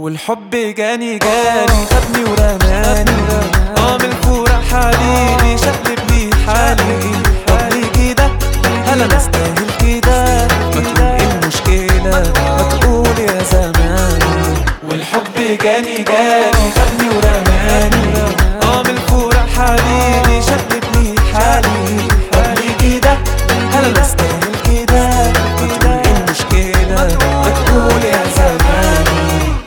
والحب جاني جاني خدني ورماني اه من الفورة حبيبي شقلب لي حالي طب ليه كده هل انا استاهل كده ما تقول ايه المشكلة ما تقول يا زماني والحب جاني جاني خدني ورماني اه من الفورة حبيبي شقلب لي حالي طب ليه كده هل انا استاهل كده ما تقول ايه المشكلة ما تقول يا زماني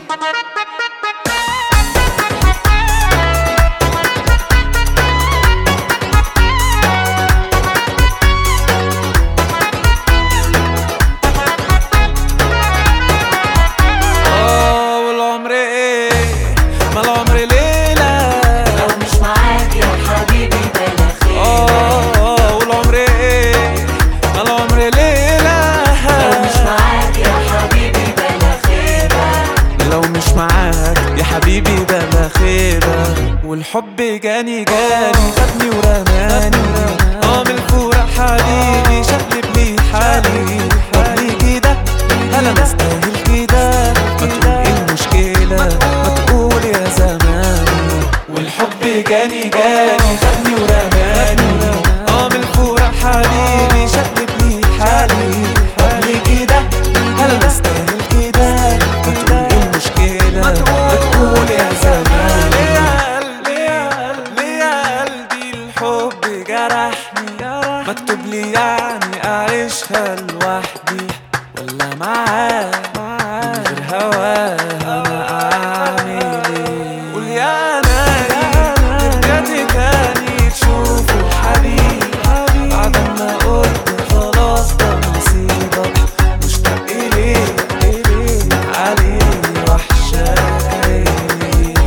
اه والعمر ايه ما العمر ليلة لو مش معاك يا حبيبي بلا خير اه والعمر ايه ما العمر ليلة لو مش معاك يا حبيبي بلا خير لو مش معاك يا حبيبي بلا خيبة والحب جاني جاني خدني ورماني اه من الفورة حبيبي شقلب لي حالي طب ليه كده هل انا استاهل كده ما تقول ايه المشكلة ما تقول يا زماني والحب جاني جاني خدني ورماني اه من الفورة حبيبي شقلب لي حالي طب ليه كده هل انا استاهل كده ما تقول ايه المشكلة ما تقول يا زماني يا قلبي يا قلبي يا قلبي الحب جرحني مكتوب لي يعني اعيشها لوحدي ولا معاه من غير هواه انا اعمل ايه قول يا ناري رجعت تاني تشوفه حبيبي بعد ما قلت خلاص ده نصيبك مشتاق اليه عليه وحشاك عيني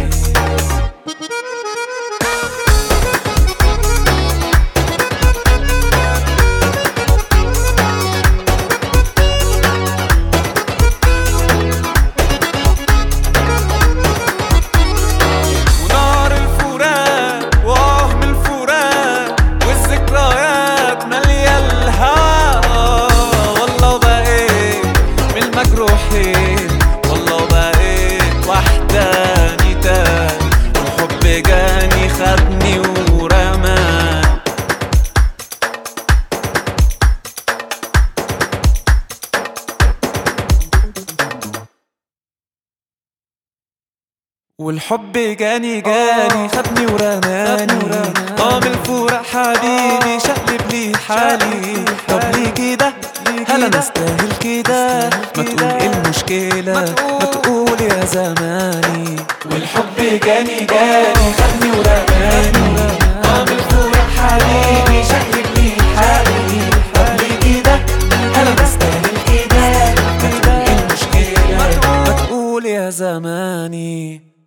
ونار الفراق وهم الفراق والذكريات مالية الهوا والله بقيت من المجروحين والله بقيت وحداني تاني والحب جاني خدني ورماني والحب جاني جاني خدني ورماني اه من الفورة حبيبي شقلب لي حالي طب ليه كده هل انا استاهل كده ما تقول ايه المشكلة ما تقول يا زماني والحب جاني جاني خدني ورماني اه من الفورة حبيبي شقلب لي حالي طب ليه كده هل انا استاهل كده ما تقول ايه المشكلة ما تقول يا زماني